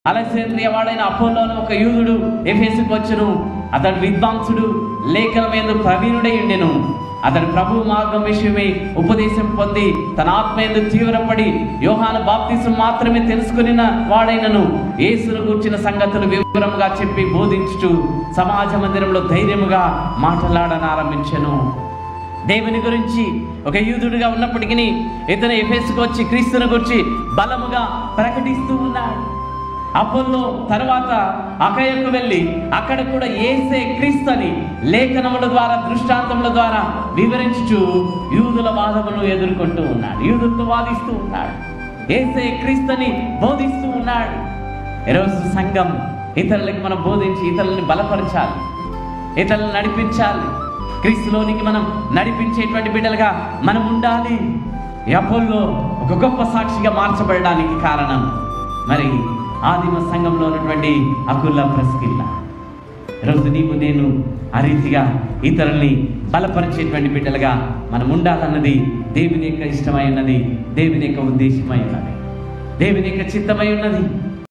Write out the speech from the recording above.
అలెక్సేంద్రియ వాడైన అపోలోను ఒక యూదుడు ఎఫేసుకు వచ్చును అతడు విద్వాంసుడు లేఖల మీద ప్రవీణుడై ఉండెను అతడు ప్రభు మార్గం విషయమై ఉపదేశం పొంది తన ఆత్మయందు తీవ్రపడి యోహాను బాప్తిసం మాత్రమే తెలుసుకునిన వాడైనను యేసును కూర్చిన సంగతులు వివరముగా చెప్పి బోధించుచు సమాజ మందిరంలో ధైర్యముగా మాట్లాడనారంభించెను దేవుని గురించి ఒక యూదుడిగా ఉన్నప్పటికీ ఇతను ఎఫెస్కు వచ్చి క్రీస్తుని గురించి బలముగా ప్రకటిస్తూ ఉన్నాడు అపోల్లో తర్వాత అకయకు వెళ్ళి అక్కడ కూడా ఏసే క్రీస్తు అని లేఖనముల ద్వారా దృష్టాంతముల ద్వారా వివరించుచు యూదుల వాదమును ఎదుర్కొంటూ ఉన్నాడు యూదులతో వాదిస్తూ ఉన్నాడు ఏసే క్రీస్తుని బోధిస్తూ ఉన్నాడు ఈరోజు సంఘం ఇతరులకి మనం బోధించి ఇతరులని బలపరచాలి ఇతరులను నడిపించాలి క్రీస్తులోనికి మనం నడిపించేటువంటి బిడ్డలుగా మనం ఉండాలి ఈ అపోల్లో ఒక గొప్ప సాక్షిగా మార్చబడడానికి కారణం మరి ఆదిమ సంఘంలో ఉన్నటువంటి అకుల్లా ప్రస్కిల్లా ఈరోజు నీవు నేను ఆ రీతిగా ఇతరుల్ని బలపరిచేటువంటి బిడ్డలుగా మనం ఉండాలన్నది దేవుని యొక్క ఇష్టమై ఉన్నది దేవుని యొక్క ఉద్దేశమై ఉన్నది దేవుని యొక్క చిత్తమై ఉన్నది